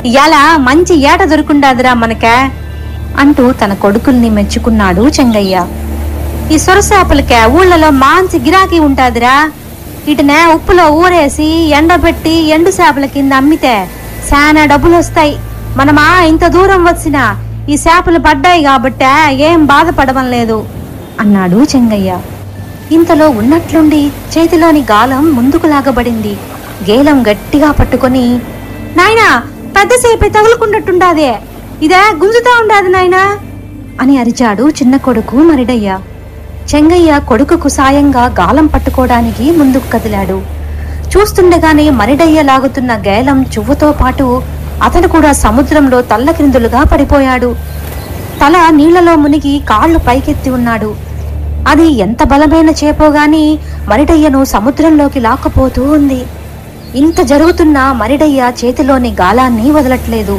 ఇయాల మంచి ఏట దొరుకుండాదిరా మనక అంటూ తన కొడుకుల్ని మెచ్చుకున్నాడు చెంగయ్య ఈ సొరసాపలకే ఊళ్ళలో మాంచి గిరాకీ ఉంటాదిరా ఇటనే ఉప్పులో ఊరేసి ఎండబెట్టి ఎండు చేపల కింద అమ్మితే శానా డబ్బులు వస్తాయి మనమా ఇంత దూరం వచ్చినా ఈ చేపలు పడ్డాయి కాబట్టే ఏం బాధపడడం లేదు అన్నాడు చెంగయ్య ఇంతలో ఉన్నట్లుండి చేతిలోని గాలం ముందుకు లాగబడింది గేలం గట్టిగా పట్టుకొని నాయనా పెద్దసేపే తగులుకున్నట్టుండాదే ఇదే గుంజుతా ఉండాది నాయనా అని అరిచాడు చిన్న కొడుకు మరిడయ్య చెంగయ్య కొడుకుకు సాయంగా గాలం పట్టుకోవడానికి ముందుకు కదిలాడు చూస్తుండగానే మరిడయ్య లాగుతున్న గేలం చువ్వుతో పాటు అతను కూడా సముద్రంలో తల్లకిందులుగా పడిపోయాడు తల నీళ్లలో మునిగి కాళ్ళు పైకెత్తి ఉన్నాడు అది ఎంత బలమైన చేపో గాని మరిడయ్యను సముద్రంలోకి లాక్కుపోతూ ఉంది ఇంత జరుగుతున్నా మరిడయ్య చేతిలోని గాలాన్ని వదలట్లేదు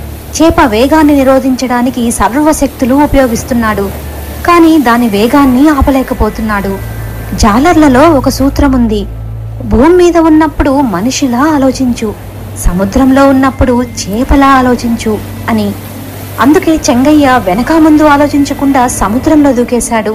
చేప వేగాన్ని నిరోధించడానికి సర్వశక్తులు ఉపయోగిస్తున్నాడు కానీ దాని వేగాన్ని ఆపలేకపోతున్నాడు జాలర్లలో ఒక సూత్రం ఉంది భూమి మీద ఉన్నప్పుడు మనిషిలా ఆలోచించు సముద్రంలో ఉన్నప్పుడు చేపలా ఆలోచించు అని అందుకే చెంగయ్య వెనక ముందు ఆలోచించకుండా సముద్రంలో దూకేశాడు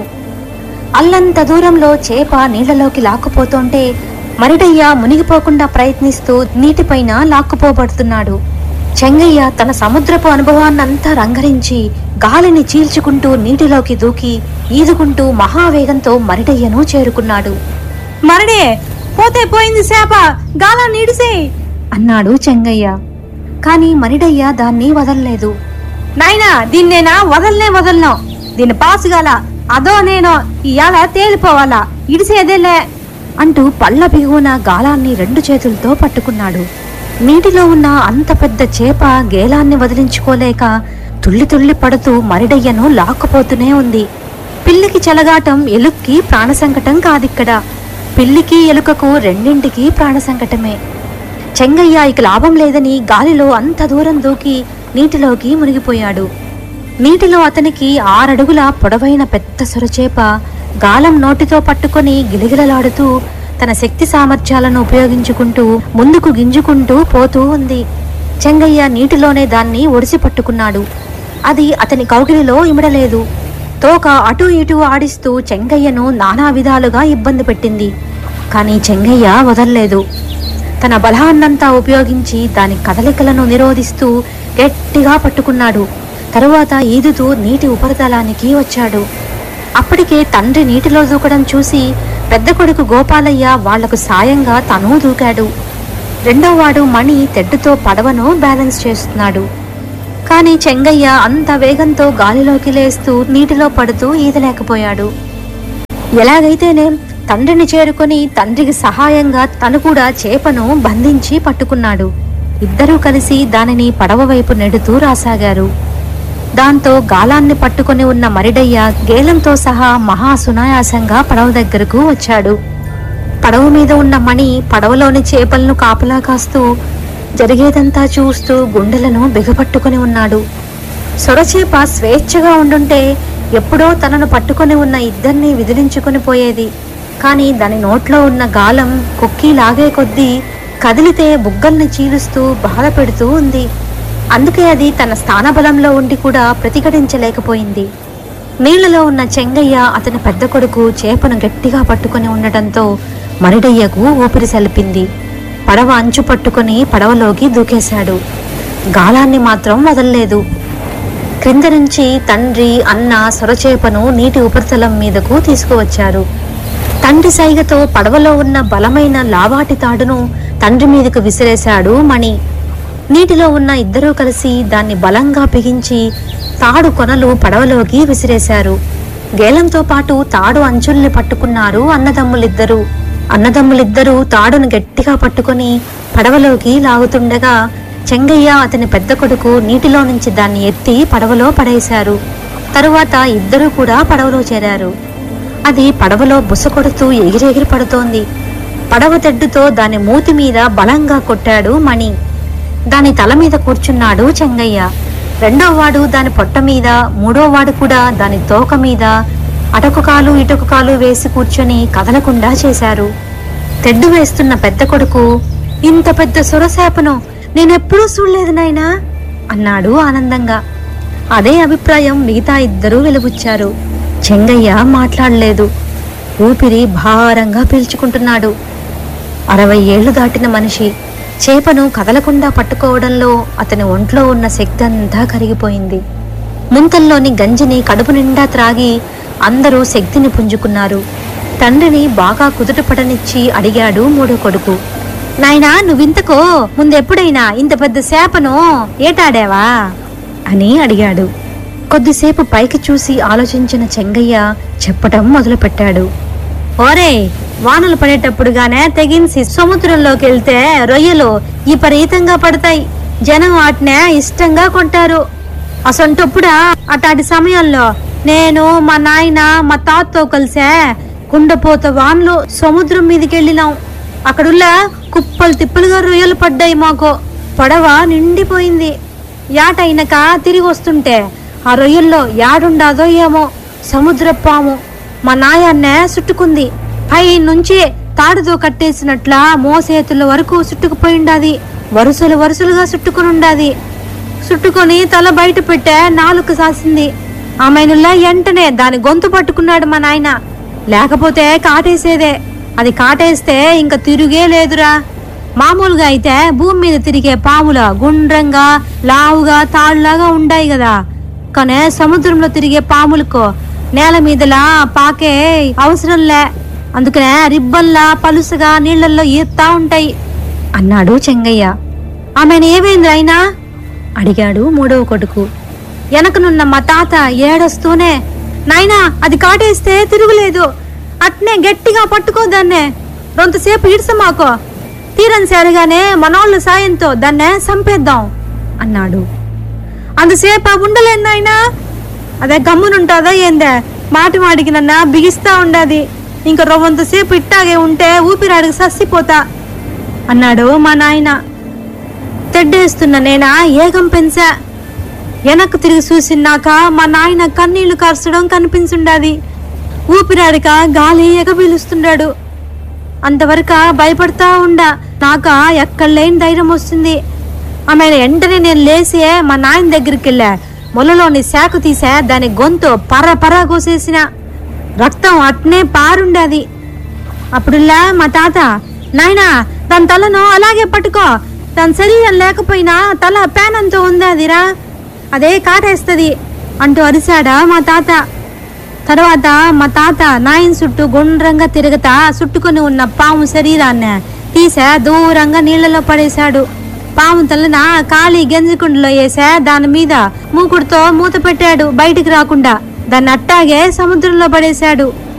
అల్లంత దూరంలో చేప నీళ్లలోకి లాక్కుపోతుంటే మరిడయ్య మునిగిపోకుండా ప్రయత్నిస్తూ నీటిపైన లాక్కుపోబడుతున్నాడు చెంగయ్య తన సముద్రపు అనుభవాన్నంతా రంగరించి గాలిని చీల్చుకుంటూ నీటిలోకి దూకి ఈదుకుంటూ మహావేగంతో మరిడయ్యను చేరుకున్నాడు మరడే పోతే పోయింది చేప గాలా నీడిసే అన్నాడు చెంగయ్య కాని మరిడయ్య దాన్ని వదల్లేదు నాయనా దీన్నేనా వదలనే వదలను దీన్ని పాసుగాల అదో నేనో ఇయాల తేలిపోవాలా ఇడిసేదేలే అంటూ పళ్ళ బిగువున గాలాన్ని రెండు చేతులతో పట్టుకున్నాడు నీటిలో ఉన్న అంత పెద్ద చేప గేలాన్ని వదిలించుకోలేక తుళ్ళి తుళ్ళి పడుతూ మరిడయ్యను లాక్కుపోతూనే ఉంది పిల్లికి చెలగాటం ఎలుక్కి ప్రాణ సంకటం కాదిక్కడ పిల్లికి ఎలుకకు రెండింటికి ప్రాణ సంకటమే చెంగయ్య ఇక లాభం లేదని గాలిలో అంత దూరం దూకి నీటిలోకి మునిగిపోయాడు నీటిలో అతనికి ఆరడుగుల పొడవైన పెద్ద సొరచేప గాలం నోటితో పట్టుకొని గిలగిలలాడుతూ తన శక్తి సామర్థ్యాలను ఉపయోగించుకుంటూ ముందుకు గింజుకుంటూ పోతూ ఉంది చెంగయ్య నీటిలోనే దాన్ని ఒడిసి పట్టుకున్నాడు అది అతని కౌగిలిలో ఇమడలేదు తోక అటూ ఇటూ ఆడిస్తూ చెంగయ్యను నానా విధాలుగా ఇబ్బంది పెట్టింది కానీ చెంగయ్య వదల్లేదు తన బలాన్నంతా ఉపయోగించి దాని కదలికలను నిరోధిస్తూ గట్టిగా పట్టుకున్నాడు తరువాత ఈదుతూ నీటి ఉపరితలానికి వచ్చాడు అప్పటికే తండ్రి నీటిలో దూకడం చూసి పెద్ద కొడుకు గోపాలయ్య వాళ్లకు సాయంగా తనూ దూకాడు రెండోవాడు మణి తెడ్డుతో పడవను బ్యాలెన్స్ చేస్తున్నాడు కానీ చెంగయ్య అంత వేగంతో గాలిలోకి లేస్తూ నీటిలో పడుతూ ఈదలేకపోయాడు ఎలాగైతేనే తండ్రిని చేరుకొని తండ్రికి సహాయంగా తను కూడా చేపను బంధించి పట్టుకున్నాడు ఇద్దరూ కలిసి దానిని పడవ వైపు నెడుతూ రాసాగారు దాంతో గాలాన్ని పట్టుకొని ఉన్న మరిడయ్య గేలంతో సహా మహా సునాయాసంగా పడవ దగ్గరకు వచ్చాడు పడవ మీద ఉన్న మణి పడవలోని చేపలను కాపలా కాస్తూ జరిగేదంతా చూస్తూ గుండెలను బిగపట్టుకొని ఉన్నాడు సొరచేప స్వేచ్ఛగా ఉండుంటే ఎప్పుడో తనను పట్టుకొని ఉన్న ఇద్దరిని విదిలించుకొని పోయేది కానీ దాని నోట్లో ఉన్న గాలం కుక్కీ లాగే కొద్దీ కదిలితే బుగ్గల్ని చీలుస్తూ బాధ పెడుతూ ఉంది అందుకే అది తన స్థానబలంలో ఉండి కూడా ప్రతిఘటించలేకపోయింది నీళ్లలో ఉన్న చెంగయ్య అతని పెద్ద కొడుకు చేపను గట్టిగా పట్టుకొని ఉండటంతో మరిడయ్యకు ఊపిరి సలిపింది పడవ అంచు పట్టుకొని పడవలోకి దూకేశాడు గాలాన్ని మాత్రం వదల్లేదు క్రింద నుంచి తండ్రి అన్న సొరచేపను నీటి ఉపరితలం మీదకు తీసుకువచ్చారు తండ్రి సైగతో పడవలో ఉన్న బలమైన లావాటి తాడును తండ్రి మీదకు విసిరేశాడు మణి నీటిలో ఉన్న ఇద్దరూ కలిసి దాన్ని బలంగా బిగించి తాడు కొనలు పడవలోకి విసిరేశారు గేలంతో పాటు తాడు అంచుల్ని పట్టుకున్నారు అన్నదమ్ములిద్దరూ అన్నదమ్ములిద్దరూ తాడును గట్టిగా పట్టుకొని పడవలోకి లాగుతుండగా చెంగయ్య అతని పెద్ద కొడుకు నీటిలో నుంచి దాన్ని ఎత్తి పడవలో పడేశారు తరువాత ఇద్దరూ కూడా పడవలో చేరారు అది పడవలో బుస కొడుతూ ఎగిరెగిరి పడుతోంది పడవ తెడ్డుతో దాని మూతి మీద బలంగా కొట్టాడు మణి దాని తల మీద కూర్చున్నాడు చెంగయ్య రెండో వాడు దాని పొట్ట మీద మూడో వాడు కూడా దాని తోక మీద అటొక కాలు ఇటొక కాలు వేసి కూర్చొని కదలకుండా చేశారు తెడ్డు వేస్తున్న పెద్ద కొడుకు ఇంత పెద్ద సొరసేపను నేనెప్పుడూ చూడలేదు నాయనా అన్నాడు ఆనందంగా అదే అభిప్రాయం మిగతా ఇద్దరూ వెలుబుచ్చారు చెంగయ్య మాట్లాడలేదు ఊపిరి భారంగా పీల్చుకుంటున్నాడు అరవై ఏళ్లు దాటిన మనిషి చేపను కదలకుండా పట్టుకోవడంలో అతని ఒంట్లో ఉన్న శక్తి అంతా కరిగిపోయింది ముంతల్లోని గంజిని కడుపు నిండా త్రాగి అందరూ శక్తిని పుంజుకున్నారు తండ్రిని బాగా కుదుటపడనిచ్చి అడిగాడు మూడో కొడుకు నాయనా నువ్వింతకో ముందెప్పుడైనా ఇంత పెద్ద చేపను ఏటాడావా అని అడిగాడు కొద్దిసేపు పైకి చూసి ఆలోచించిన చెంగయ్య చెప్పటం మొదలుపెట్టాడు ఓరే వానలు పడేటప్పుడుగానే తెగించి సముద్రంలోకి వెళ్తే రొయ్యలు విపరీతంగా పడతాయి జనం వాటినే ఇష్టంగా కొంటారు అసొంటప్పుడా అటాటి సమయంలో నేను మా నాయన మా తాతతో కలిసే కుండపోత వాన్లో సముద్రం మీదకి వెళ్ళినాం అక్కడుల్ల కుప్పలు తిప్పలుగా రొయ్యలు పడ్డాయి మాకు పడవ నిండిపోయింది యాటైనక తిరిగి వస్తుంటే ఆ రొయ్యల్లో యాడుండాదో ఏమో సముద్ర పాము మా నాయన్నే చుట్టుకుంది పై నుంచి తాడుతో కట్టేసినట్ల మోసేతుల వరకు చుట్టుకుపోయిండాది వరుసలు వరుసలుగా చుట్టుకుని ఉండాది చుట్టుకొని తల బయట పెట్టే నాలుక సాసింది ఆమెనుల్లా వెంటనే దాని గొంతు పట్టుకున్నాడు మా నాయన లేకపోతే కాటేసేదే అది కాటేస్తే ఇంక తిరుగే లేదురా మామూలుగా అయితే భూమి మీద తిరిగే పాముల గుండ్రంగా లావుగా తాళ్ళలాగా ఉండాయి కదా కానీ సముద్రంలో తిరిగే పాములకు నేల మీదలా పాకే అవసరంలే అందుకనే రిబ్బన్లా పలుసగా నీళ్లలో ఈత్తా ఉంటాయి అన్నాడు చెంగయ్య ఆమెను ఏమైంది అయినా అడిగాడు మూడవ కొడుకు వెనకనున్న మా తాత ఏడొస్తూనే నాయనా అది కాటేస్తే తిరుగులేదు అట్నే గట్టిగా పట్టుకోదాన్నే రొంతసేపు ఇడ్సమాకో తీరం సేరగానే మనోళ్ళ సాయంతో దాన్నే చంపేద్దాం అన్నాడు అంతసేపు ఆ ఉండలేదు నాయనా అదే గమ్మునుంటాదా ఏందే మాటి మాటికి నన్న బిగిస్తా ఉండాది ఇంకా రవ్వంతసేపు ఇట్టాగే ఉంటే ఊపిరాడికి సస్సిపోతా అన్నాడు మా నాయన తెడ్డేస్తున్న నేనా ఏగం పెంచా వెనక్కు తిరిగి చూసినాక మా నాయన కన్నీళ్లు కార్చడం కనిపించుండాది ఊపిరాడిక గాలి ఎగబీలుస్తుండాడు అంతవరకు భయపడతా ఉండా నాక ఎక్కడ లేని ధైర్యం వస్తుంది ఆమె వెంటనే నేను లేసి మా నాయన దగ్గరికి వెళ్ళా మొలలోని శాఖ తీసా దాని గొంతు పర పర కోసేసిన రక్తం అట్నే పారుండాది అప్పుడులా మా తాత నాయనా దాని తలను అలాగే పట్టుకో దాని శరీరం లేకపోయినా తల పేనంతో ఉందాదిరా అదే కాటేస్తుంది అంటూ అరిశాడా మా తాత తర్వాత మా తాత నాయన చుట్టూ గుండ్రంగా తిరగతా చుట్టుకొని ఉన్న పాము శరీరాన్ని తీసా దూరంగా నీళ్లలో పడేశాడు పాము తలన ఖాళీ గెంజికుండలో వేసా దాని మీద మూకుడుతో మూత పెట్టాడు బయటికి రాకుండా దాన్ని అట్టాగే సముద్రంలో పడేశాడు